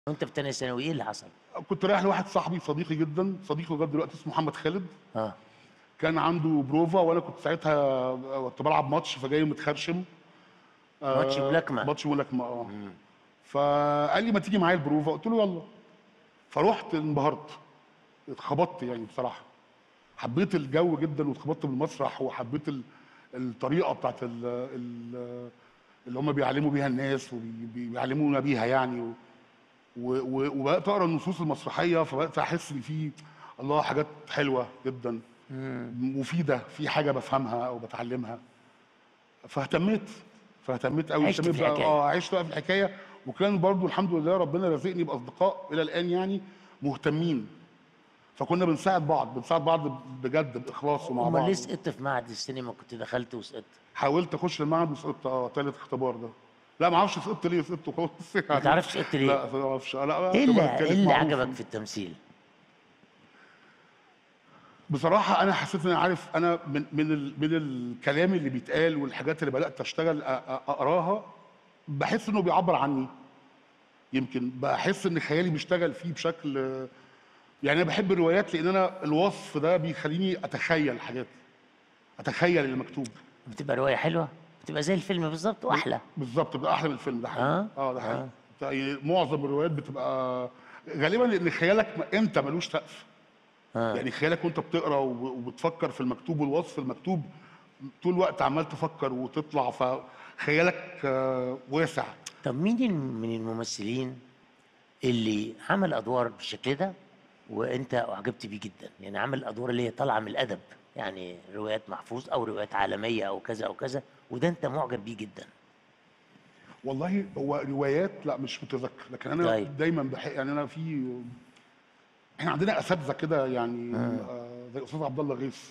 وانت في تانية ثانوي ايه اللي حصل؟ كنت رايح لواحد صاحبي صديقي جدا صديقي لغايه دلوقتي اسمه محمد خالد اه كان عنده بروفا وانا كنت ساعتها كنت بلعب ماتش فجاي متخرشم آه، ماتش ملاكمة. ماتش ملاكمه اه فقال لي ما تيجي معايا البروفا قلت له يلا فرحت انبهرت اتخبطت يعني بصراحه حبيت الجو جدا واتخبطت بالمسرح وحبيت ال- الطريقه بتاعت ال ال اللي هم بيعلموا بيها الناس وبيعلمونا بيها يعني و و و وبدات اقرا النصوص المسرحيه فبدات احس ان في الله حاجات حلوه جدا مفيده في حاجه بفهمها او بتعلمها فاهتميت فاهتميت قوي عشت اهتميت في بقى- الحكاية. اه عشت بقى في الحكايه وكان برضو الحمد لله ربنا رزقني باصدقاء الى الان يعني مهتمين فكنا بنساعد بعض بنساعد بعض بجد باخلاص ومع امال بعض ليه سقطت في معهد السينما كنت دخلت وسقطت؟ حاولت اخش المعهد وسقطت اه ثالث اختبار ده لا ما اعرفش سقطت ليه سقطت خالص يعني ما تعرفش سقطت ليه؟ لا ما اعرفش لا ايه اللي اختبار ايه التالت اللي معروف. عجبك في التمثيل؟ بصراحة أنا حسيت إن أنا عارف أنا من من ال من الكلام اللي بيتقال والحاجات اللي بدأت أشتغل أ- أ- أقراها بحس إنه بيعبر عني يمكن بحس إن خيالي بيشتغل فيه بشكل يعني أنا بحب الروايات لأن أنا الوصف ده بيخليني أتخيل حاجات أتخيل اللي مكتوب بتبقى روايه حلوه بتبقى زي الفيلم بالظبط واحلى بالظبط بيبقى أحلى من الفيلم ده حقيقي آه؟ أه ده حقيقي آه. يعني معظم الروايات بتبقى غالبا لأن خيالك م- أنت ملوش سقف آه. يعني خيالك وانت بتقرا وب- وبتفكر في المكتوب والوصف المكتوب طول الوقت عمال تفكر وتطلع فخيالك آه، واسع طب مين ال- من الممثلين اللي عمل ادوار بالشكل ده وانت اعجبت بيه جدا يعني عمل ادوار اللي هي طالعه من الادب يعني روايات محفوظ او روايات عالميه او كذا او كذا وده انت معجب بيه جدا والله هو روايات لا مش متذكر لكن انا طيب. دايما بح... يعني انا في احنا عندنا اساتذه كده يعني آه، زي استاذ عبد الله غيث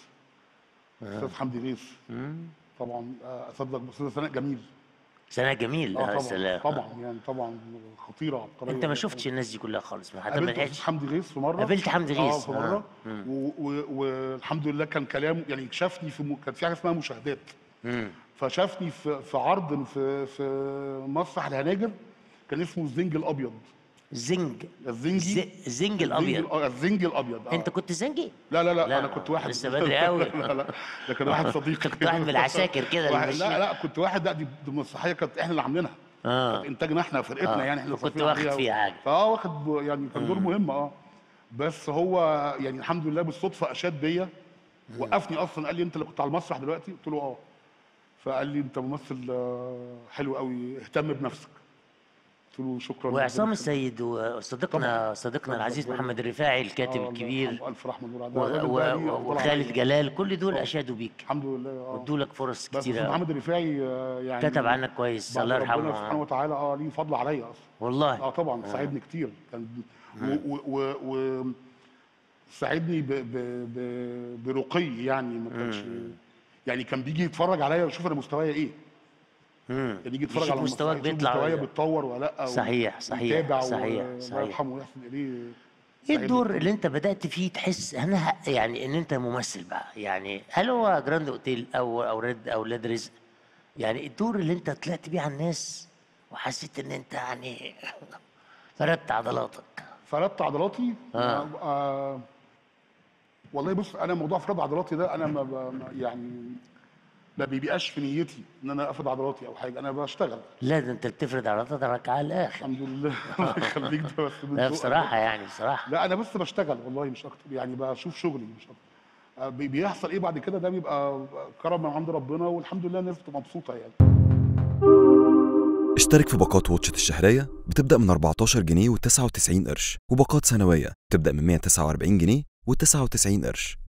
استاذ حمدي غيث طبعا آه، اساتذه استاذ سناء جميل سنة جميل اه اه طبعا سلام طبعا يعني طبعا خطيره عبقريه انت ما شفتش الناس دي كلها خالص ما حتى ما قابلت استاذ لحقتش حمدي غيث في مره قابلت حمدي اه غيث، في آه. مره مم. و- و- والحمد لله كان كلام يعني شافني في م... كان في حاجه اسمها مشاهدات مم. فشافني في في عرض في في مسرح الهناجر كان اسمه الزنج الابيض زنج الزنجي ز- الزنج الابيض الزنج, الزنج الابيض آه. انت كنت زنجي لا لا لا, لا، انا كنت واحد لسه بدري قوي. لا لا ده كان واحد صديقي كنت واحد من العساكر كده واحد- اللي لا ماشيين. لا كنت واحد لا دي دي مسرحيه كانت احنا اللي عاملينها اه كانت انتاجنا احنا فرقتنا آه. يعني احنا فكنت صارفين واخد عليها. فيها حاجة. فاه واخد ب- يعني كان دور مهم اه بس هو يعني الحمد لله بالصدفه اشاد بيا وقفني اصلا قال لي انت اللي كنت على المسرح دلوقتي قلت له اه فقال لي انت ممثل آه، حلو قوي اهتم بنفسك قلت له شكرا وعصام ربنا السيد وصديقنا طبعاً. صديقنا طبعاً. العزيز ربنا- محمد الرفاعي الكاتب آه، الله الكبير يرحمه، الف رحمه الله و- عليه. الراجل و- ده ليه و- أفضل وخالد عليه. جلال كل دول طبعاً. اشادوا بيك الحمد لله اه وادوا لك فرص بس أستاذ كتيره محمد الرفاعي آه، يعني كتب عنك كويس بعد الله ربنا سبحانه يرحمه وتعالى اه ليه فضل عليا اصلا والله اه طبعا ساعدني كتير كان و, و, و, و ساعدني ب ب ب برقي يعني ما كانش يعني كان بيجي يتفرج عليا ويشوف انا مستوايا ايه مم. كان يجي يتفرج يشوف على مستواك المسرحية، يشوف بيطلع مستوايا ولا- بيتطور ولا لا و- صحيح، صحيح، ويتابع صحيح، و- صحيح. الله يرحمه ويحسن اليه ايه ساعدني الدور كتير. اللي انت بدات فيه تحس انا ه- يعني ان انت ممثل بقى يعني هل هو جراند اوتيل او او ريد او ولاد رزق يعني الدور اللي انت طلعت بيه على الناس وحسيت ان انت يعني فردت عضلاتك فردت عضلاتي آه. آه. والله بص انا موضوع فرد عضلاتي ده انا ما ب... ما- يعني ما بيبقاش في نيتي ان انا افرد عضلاتي او حاجه انا بشتغل لا ده انت بتفرد عضلاتك على الاخر الحمد لله الله يخليك ده بس من لا ذوقك. بصراحه يعني بصراحه لا انا بس بشتغل والله مش اكتر يعني بشوف شغلي مش اكتر آه، بي- بيحصل ايه بعد كده ده بيبقى كرم من عند ربنا والحمد لله الناس بتبقى مبسوطه يعني اشترك في باقات واتشت الشهرية بتبدأ من 14 جنيه و99 قرش وباقات سنوية بتبدأ من 149 جنيه و99 قرش